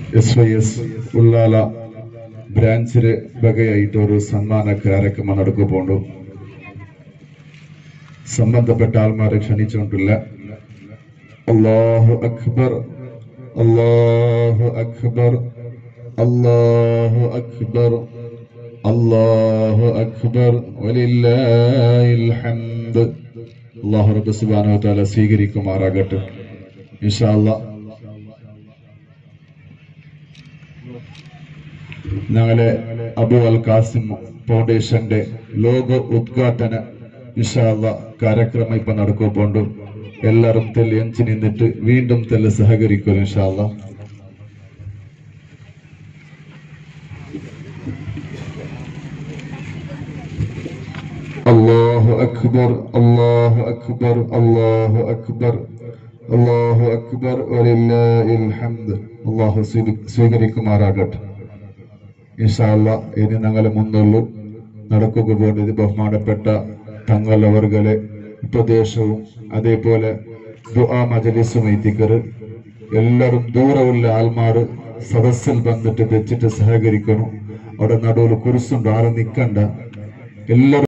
S Y S ഉള്ളാല ബ്രാഞ്ചില് ബകയായിട്ട് ഒരു സമ്മാന ಕಾರ್ಯಕ್ರಮ നടക്കുമ്പോണ്ടു സംബന്ധപ്പെട്ട ആൾമാരെ ക്ഷണിച്ചുകൊണ്ടില്ല അള്ളാഹു അക്ബർ അള്ളാഹു അക്ബർ അള്ളാഹു അക്ബർ അള്ളാഹു അക്ബർ വലില്ലാഹിൽ ഹംദ് അള്ളാഹു റബ്ബ് സുബ്ഹാനഹു വ തആല സ്വീകരിക്കുമാറാകട്ടെ ഇൻഷാ അല്ലാഹ് ഞങ്ങളെ അബു അൽ കാസിം ഫൗണ്ടേഷന്റെ ലോക ഉദ്ഘാടന ഇൻഷാല്ല ಕಾರ್ಯಕ್ರಮ ഇപ്പൊ നടക്കുമ്പോണ്ട് എല്ലാരും തെല്ല് എഞ്ചി നിന്നിട്ട് വീണ്ടും തെല്ല് സഹകരിക്കും ഇൻഷാല്ല അല്ലാഹു അക്ബർ അല്ലാഹു അക്ബർ അല്ലാഹു അക്ബർ അല്ലാഹു അക്ബർ വലില്ലാഹിൽ ഹംദ് അല്ലാഹു സ്വീ- സ്വീകരിക്കുമാറാകട്ടെ ഇൻഷാല്ല ഇനി ഞങ്ങളെ മുന്നുള്ളൂ നടക്കുക പോകുന്നത് ബഹുമാനപ്പെട്ട തങ്ങളവർകളെ ഉപദേശവും അതേപോലെ ദുആ മജലിസും എത്തിക്കറ് എല്ലാവരും ദൂരമുള്ള ആൾമാർ സദസ്സിൽ വന്നിട്ട് വെച്ചിട്ട് സഹകരിക്കണം അവിടെ നടുവിൽ കുരിശുണ്ട് ആരും നിക്കണ്ട എല്ലാവരും